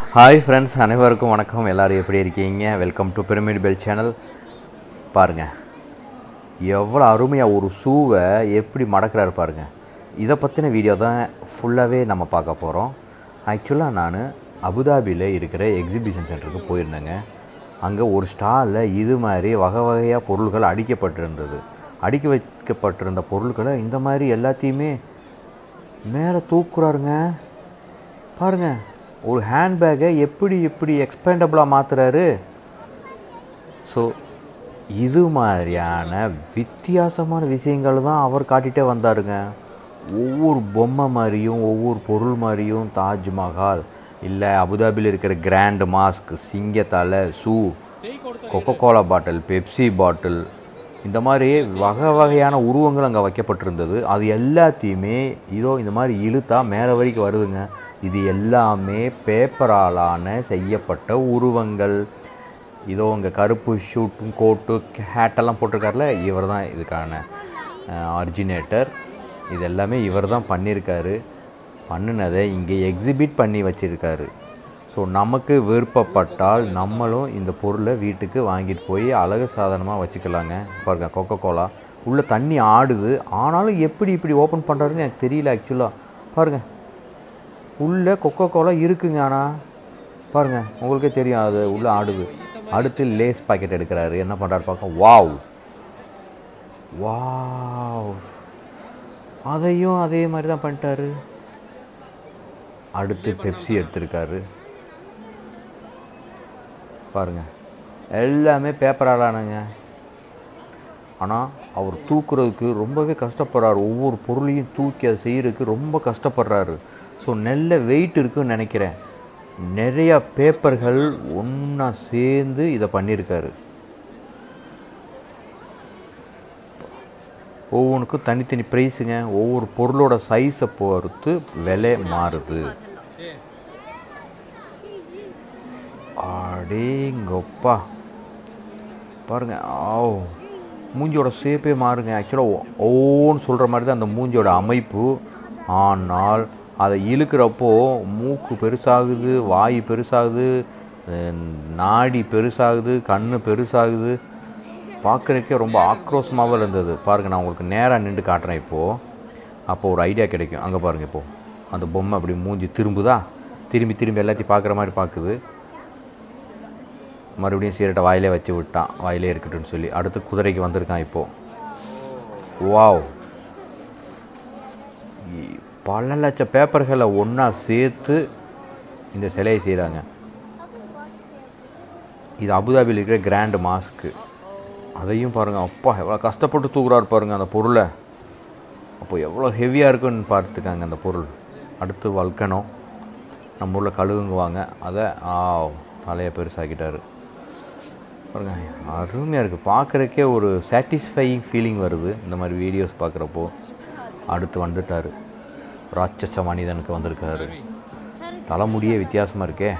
hi friends அனைவருக்கும் வணக்கம் எல்லோரும் எப்படி இருக்கீங்க welcome to pyramid bell channel பாருங்கள் எவ்வளோ அருமையாக ஒரு ஷூவை எப்படி மடக்கிறாரு பாருங்க இதை பற்றின வீடியோ தான் ஃபுல்லாகவே நம்ம பார்க்க போகிறோம் ஆக்சுவலாக நான் அபுதாபியில் இருக்கிற எக்ஸிபிஷன் சென்டருக்கு போயிருந்தேங்க அங்கே ஒரு ஸ்டாலில் இது மாதிரி வகை வகையாக பொருள்கள் அடிக்கப்பட்டிருந்தது அடுக்கி வைக்கப்பட்டிருந்த பொருட்களை இந்த மாதிரி எல்லாத்தையுமே மேலே தூக்குறாருங்க பாருங்க ஒரு ஹேண்ட்பேக்கை எப்படி எப்படி எக்ஸ்பேண்டபிளாக மாற்றுறாரு ஸோ இது மாதிரியான வித்தியாசமான விஷயங்கள் தான் அவர் காட்டிகிட்டே வந்தாருங்க ஒவ்வொரு பொம்மை மாதிரியும் ஒவ்வொரு பொருள் மாதிரியும் தாஜ்மஹால் இல்லை அபுதாபியில் இருக்கிற கிராண்ட் மாஸ்க் சிங்கத்தலை shoe Coca Cola bottle Pepsi bottle இந்த மாதிரி வகை வகையான உருவங்கள் அங்கே வைக்கப்பட்டிருந்தது அது எல்லாத்தையுமே இதோ இந்த மாதிரி இழுத்தா மேலே வரைக்கும் வருதுங்க இது எல்லாமே பேப்பராலான செய்யப்பட்ட உருவங்கள் இதோ இங்கே கருப்பு ஷூட்டும் கோட்டு ஹேட்டெல்லாம் போட்டிருக்காருல இவர் தான் இதுக்கான ஆரிஜினேட்டர் இது எல்லாமே இவர் தான் பண்ணியிருக்காரு பண்ணினதை இங்கே எக்ஸிபிட் பண்ணி வச்சுருக்காரு ஸோ நமக்கு விருப்பப்பட்டால் நம்மளும் இந்த பொருளை வீட்டுக்கு வாங்கிட்டு போய் அழகு சாதனமாக வச்சுக்கலாங்க பாருங்க கொக்கோ கோலா உள்ளே தண்ணி ஆடுது ஆனாலும் எப்படி இப்படி ஓப்பன் பண்ணுறாருன்னு எனக்கு தெரியல ஆக்சுவலாக பாருங்கள் உள்ளே கொக்கோ கோலா இருக்குங்க ஆனால் பாருங்கள் உங்களுக்கே தெரியும் அது உள்ளே ஆடுது அடுத்து லேஸ் பாக்கெட் எடுக்கிறாரு என்ன பண்ணுறாரு பார்க்க வாவ் வாவ் அதையும் அதே மாதிரி தான் பண்ணிட்டாரு அடுத்து பெப்சி எடுத்திருக்காரு பாருங்க எல்லாமே பேப்பராலானுங்க ஆனால் அவர் தூக்குறதுக்கு ரொம்பவே கஷ்டப்படுறாரு ஒவ்வொரு பொருளையும் தூக்கி அதை செய்கிறதுக்கு ரொம்ப கஷ்டப்படுறாரு ஸோ நல்ல வெயிட் இருக்குன்னு நினைக்கிறேன் நிறையா பேப்பர்கள் ஒன்றா சேர்ந்து இதை பண்ணியிருக்காரு ஒவ்வொன்றுக்கும் தனித்தனி ப்ரைஸுங்க ஒவ்வொரு பொருளோட சைஸை பொறுத்து விலை மாறுது அடேங்கப்பா பாருங்க ஆ மூஞ்சியோட ஷேப்பே மாறுங்க ஆக்சுவலாக ஓன்னு சொல்கிற மாதிரி தான் அந்த மூஞ்சியோட அமைப்பு ஆனால் அதை இழுக்கிறப்போ மூக்கு பெருசாகுது வாய் பெருசாகுது அஹ் நாடி பெருசாகுது கண் பெருசாகுது பார்க்குறதுக்கே ரொம்ப ஆக்ரோஷமாகவே இருந்தது பாருங்கள் நான் உங்களுக்கு நேராக நின்று காட்டுறேன் இப்போது அப்போது ஒரு ஐடியா கிடைக்கும் அங்கே பாருங்கள் இப்போது அந்த பொம்மை அப்படி மூஞ்சி திரும்புதா திரும்பி திரும்பி எல்லாத்தையும் பார்க்குற மாதிரி பார்க்குது மறுபடியும் சீரட்டை வாயிலே வச்சு விட்டான் வாயிலே இருக்கட்டும்னு சொல்லி அடுத்து குதிரைக்கு வந்திருக்கான் இப்போது வாவ் இ- பல லட்சம் பேப்பர்களை ஒன்றா சேர்த்து இந்த சிலையை செய்கிறாங்க இது அபுதாபியில் இருக்கிற கிராண்ட் மாஸ்க்கு அதையும் பாருங்கள் அப்பா எவ்வளோ கஷ்டப்பட்டு தூக்குறாரு பாருங்கள் அந்த பொருளை அப்போ எவ்வளோ ஹெவியாக இருக்குன்னு பார்த்துக்காங்க அந்த பொருள் அடுத்து வல்கனோ நம்ம ஊரில் கழுகுங்குவாங்க அதை ஆ தலையை பெருசாக்கிட்டாரு பாருங்க அருமையாக இருக்குது பார்க்குறக்கே ஒரு சாட்டிஸ்ஃபையிங் ஃபீலிங் வருது இந்த மாதிரி வீடியோஸ் பார்க்குறப்போ அடுத்து வந்துட்டார் ராட்சச மனிதனுக்கு வந்திருக்காரு தலைமுடியே வித்தியாசமாக இருக்கே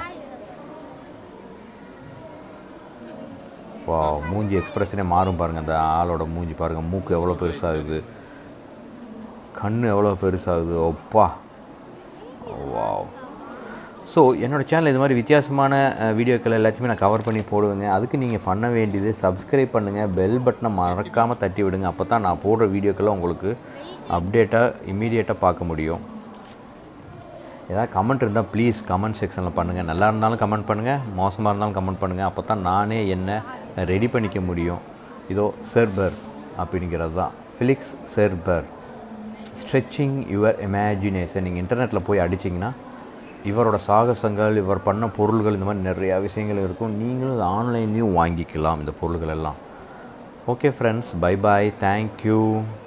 வா மூஞ்சி எக்ஸ்பிரஷனே மாறும் பாருங்கள் அந்த ஆளோட மூஞ்சி பாருங்கள் மூக்கு எவ்வளோ பெருசாகுது கண் எவ்வளோ பெருசாகுது ஒப்பா வாவ் ஸோ என்னோடய சேனல் இது மாதிரி வித்தியாசமான அஹ், வீடியோக்கள் எல்லாத்தையுமே நான் கவர் பண்ணி போடுவேங்க அதுக்கு நீங்கள் பண்ண வேண்டியது சப்ஸ்கிரைப் பண்ணுங்கள் பெல் பட்டனை மறக்காமல் தட்டி விடுங்க அப்போ தான் நான் போடுற வீடியோக்களை உங்களுக்கு அப்டேட்டாக இம்மீடியட்டாக பார்க்க முடியும் ஏதாவது கமெண்ட் இருந்தால் ப்ளீஸ் கமெண்ட் செக்ஷனில் பண்ணுங்கள் நல்லா இருந்தாலும் கமெண்ட் பண்ணுங்கள் மோசமாக இருந்தாலும் கமெண்ட் பண்ணுங்கள் அப்போ தான் நானே என்ன ரெடி பண்ணிக்க முடியும் இதோ செர்பர் அப்படிங்கிறது தான் ஃபிலிக்ஸ் செர்பர் ஸ்ட்ரெச்சிங் யுவர் இமேஜினேஷன் நீங்கள் இன்டர்நெட்டில் போய் அடிச்சிங்கன்னா இவரோட சாகசங்கள் இவர் பண்ண பொருள்கள் இந்த மாதிரி நிறையா விஷயங்கள் இருக்கும் நீங்களும் ஆன்லைன்லேயும் வாங்கிக்கலாம் இந்த பொருள்கள் எல்லாம் okay friends bye bye thank you